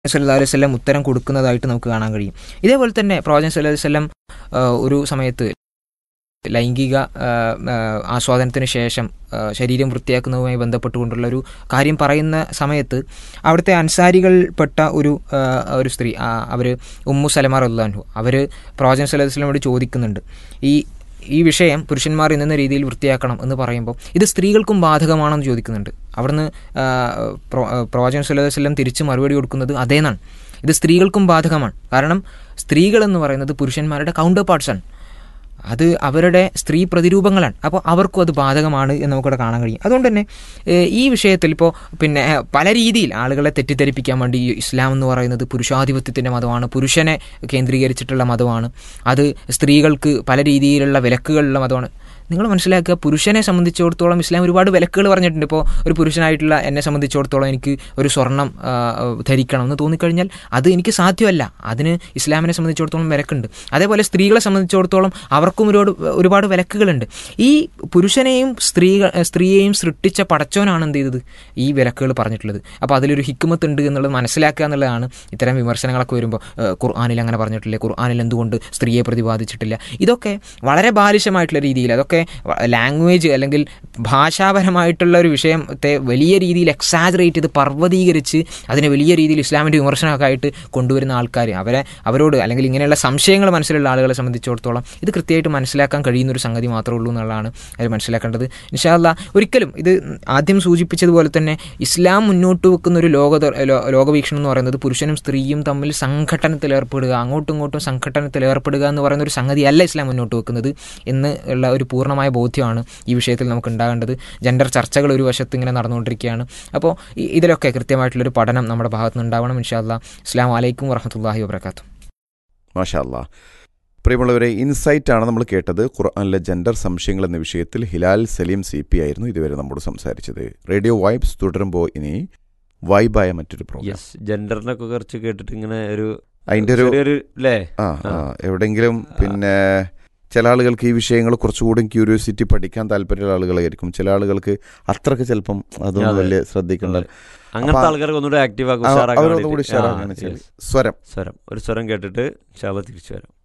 സല്ലല്ലാഹു അലൈഹി വസല്ലം ഉത്തരം കൊടുക്കുന്നതായിട്ട് നമുക്ക് കാണാൻ കഴിയും ഇതേപോലെ തന്നെ പ്രവാചകൻ സല്ലല്ലാഹു അലൈഹി വസല്ലം ആ, ഒരു സമയത്ത് ലൈംഗിക ആ, ആ, ആസ്വാദനത്തിന് ശേഷം ആ, ശരീരം വൃത്തിയാക്കുന്നതുമായി ബന്ധപ്പെട്ടുകൊണ്ടുള്ള ഒരു കാര്യം പറയുന്ന സമയത്ത് അവിടുത്തെ അൻസാരികൾപ്പെട്ട ഒരു ആ, ഒരു സ്ത്രീ അവർ ഉമ്മു സലമ റല്ലാൻഹു അവർ പ്രവാചകൻ സല്ലല്ലാഹു അലൈഹി വസല്ലമയോട് ചോദിക്കുന്നുണ്ട് ഈ ഈ വിഷയം പുരുഷന്മാർ ഇന്ന രീതിയിൽ വൃത്തിയാക്കണം എന്ന് പറയുമ്പോൾ ഇത് സ്ത്രീകൾക്കും ബാധകമാണെന്ന് ചോദിക്കുന്നുണ്ട് അവിടുന്ന് ആ, പ്രോ- ആ, പ്രവാചകൻ സല്ലല്ലാഹു അലൈഹി വസല്ലം തിരിച്ച് മറുപടി കൊടുക്കുന്നത് അതേന്നാണ് ഇത് സ്ത്രീകൾക്കും ബാധകമാണ് കാരണം സ്ത്രീകൾ എന്ന് പറയുന്നത് പുരുഷന്മാരുടെ കൗണ്ടർ പാർട്സാണ് അത് അവരുടെ സ്ത്രീ പ്രതിരൂപങ്ങളാണ് അപ്പോൾ അവർക്കും അത് ബാധകമാണ് എന്ന് നമുക്കിവിടെ കാണാൻ കഴിയും അതുകൊണ്ട് തന്നെ ഏഹ്, ഈ വിഷയത്തിൽ ഇപ്പോൾ പിന്നെ ഏഹ്, പല രീതിയിൽ ആളുകളെ തെറ്റിദ്ധരിപ്പിക്കാൻ വേണ്ടി ഈ ഇസ്ലാം എന്ന് പറയുന്നത് പുരുഷാധിപത്യത്തിൻ്റെ മതമാണ് പുരുഷനെ കേന്ദ്രീകരിച്ചിട്ടുള്ള മതമാണ് അത് സ്ത്രീകൾക്ക് പല രീതിയിലുള്ള വിലക്കുകളുള്ള മതമാണ് നിങ്ങൾ മനസ്സിലാക്കുക പുരുഷനെ സംബന്ധിച്ചിടത്തോളം ഇസ്ലാം ഒരുപാട് വിലക്കുകൾ പറഞ്ഞിട്ടുണ്ട് ഇപ്പോൾ ഒരു പുരുഷനായിട്ടുള്ള എന്നെ സംബന്ധിച്ചിടത്തോളം എനിക്ക് ഒരു സ്വർണം ആ, ധരിക്കണം എന്ന് തോന്നിക്കഴിഞ്ഞാൽ അത് എനിക്ക് സാധ്യമല്ല അതിന് ഇസ്ലാമിനെ സംബന്ധിച്ചിടത്തോളം വിലക്കുണ്ട് അതേപോലെ സ്ത്രീകളെ സംബന്ധിച്ചിടത്തോളം അവർക്കും ഒരുപാട് ഒരുപാട് വിലക്കുകളുണ്ട് ഈ പുരുഷനെയും സ്ത്രീകൾ സ്ത്രീയെയും സൃഷ്ടിച്ച പടച്ചോനാണ് എന്ത് ചെയ്തത് ഈ വിലക്കുകൾ പറഞ്ഞിട്ടുള്ളത് അപ്പോൾ അതിലൊരു ഹിക്കുമത്ത് ഉണ്ട് എന്നുള്ളത് മനസ്സിലാക്കുക എന്നുള്ളതാണ് ഇത്തരം വിമർശനങ്ങളൊക്കെ വരുമ്പോൾ ഏഹ്, ഖുർആാനിൽ അങ്ങനെ പറഞ്ഞിട്ടില്ലേ ഖുർആാനിൽ എന്തുകൊണ്ട് സ്ത്രീയെ പ്രതിപാദിച്ചിട്ടില്ല ഇതൊക്കെ വളരെ ബാലിശമായിട്ടുള്ള രീതിയിൽ അതൊക്കെ ലാംഗ്വേജ് അല്ലെങ്കിൽ ഭാഷാപരമായിട്ടുള്ള ഒരു വിഷയത്തെ വലിയ രീതിയിൽ എക്സാജറേറ്റ് ചെയ്ത് പർവ്വതീകരിച്ച് അതിനെ വലിയ രീതിയിൽ ഇസ്ലാമിൻ്റെ വിമർശനമൊക്കെ ആയിട്ട് കൊണ്ടുവരുന്ന ആൾക്കാർ അവരെ അവരോട് അല്ലെങ്കിൽ ഇങ്ങനെയുള്ള സംശയങ്ങൾ മനസ്സിലുള്ള ആളുകളെ സംബന്ധിച്ചിടത്തോളം ഇത് കൃത്യമായിട്ട് മനസ്സിലാക്കാൻ കഴിയുന്ന ഒരു സംഗതി മാത്രമേ ഉള്ളൂ എന്നുള്ളതാണ് അവർ മനസ്സിലാക്കേണ്ടത് ഇൻഷാല്ല ഒരിക്കലും ഇത് ആദ്യം സൂചിപ്പിച്ചതുപോലെ തന്നെ ഇസ്ലാം മുന്നോട്ട് വെക്കുന്ന ഒരു ലോക ലോകവീക്ഷണം എന്ന് പറയുന്നത് പുരുഷനും സ്ത്രീയും തമ്മിൽ സംഘട്ടനത്തിൽ ഏർപ്പെടുക അങ്ങോട്ടും ഇങ്ങോട്ടും സംഘട്ടനത്തിൽ ഏർപ്പെടുക എന്ന് പറയുന്ന ഒരു സംഗതിയല്ല ഇസ്ലാം മുന്നോട്ട് വെക്കുന്നത് എന്ന് ഉള്ള ഒരു പൂർണ്ണമായ ബോധ്യമാണ് ഈ വിഷയത്തിൽ നമുക്ക് ഉണ്ടാകേണ്ടത് ജെൻഡർ ചർച്ചകൾ ഒരു വശത്ത് ഇങ്ങനെ നടന്നുകൊണ്ടിരിക്കുകയാണ് അപ്പോൾ ഈ- ഇതിലൊക്കെ കൃത്യമായിട്ടുള്ളൊരു പഠനം നമ്മുടെ ഭാഗത്ത് നിന്ന് ഉണ്ടാവണം ഇൻഷാല്ല അസ്ലാം വലൈക്കും വറഹമത്തല്ലാഹി വാബർക്കാത്തു മാഷാല്ല പ്രിയമുള്ളവരെ ഇൻസൈറ്റ് ആണ് നമ്മൾ കേട്ടത് ഖുർആനിലെ ജെൻഡർ സംശയങ്ങൾ എന്ന വിഷയത്തിൽ ഹിലാൽ സലീം സി പി ആയിരുന്നു ഇതുവരെ നമ്മോട് സംസാരിച്ചത് റേഡിയോ വൈബ്സ് തുടരുമ്പോൾ ഇനി വൈബായ മറ്റൊരു പ്രോഗ്രാം യെസ് ജെൻഡറിനൊക്കെ കുറച്ച് കേട്ടിട്ട് ഇങ്ങനെ ഒരു അതിൻ്റെ ഒരു ചെറിയൊരു അല്ലേ ആ ആ ആ. എവിടെയെങ്കിലും പിന്നെ ചില ആളുകൾക്ക് ഈ വിഷയങ്ങൾ കുറച്ചുകൂടി ക്യൂരിയോസിറ്റി പഠിക്കാൻ താല്പര്യമുള്ള ആളുകളായിരിക്കും ചില ആളുകൾക്ക് അത്രക്ക് ചിലപ്പം അതൊന്നും അതെ. വലിയ ശ്രദ്ധിക്കേണ്ട അങ്ങനത്തെ അപ്പൊ ആൾക്കാർക്ക് ഒന്നുകൂടെ ആക്റ്റീവ് ആക്കും ആ, ഉഷാറാക്കാൻ അവരൊന്നുകൂടി വേണ്ടിയിട്ട്. ആ, ഷെയറാക്കാണ് yes. ചെയ്യുന്നത് സ്വരം സ്വരം ഒരു സ്വരം കേട്ടിട്ട് ശാല തിരിച്ചു വരാം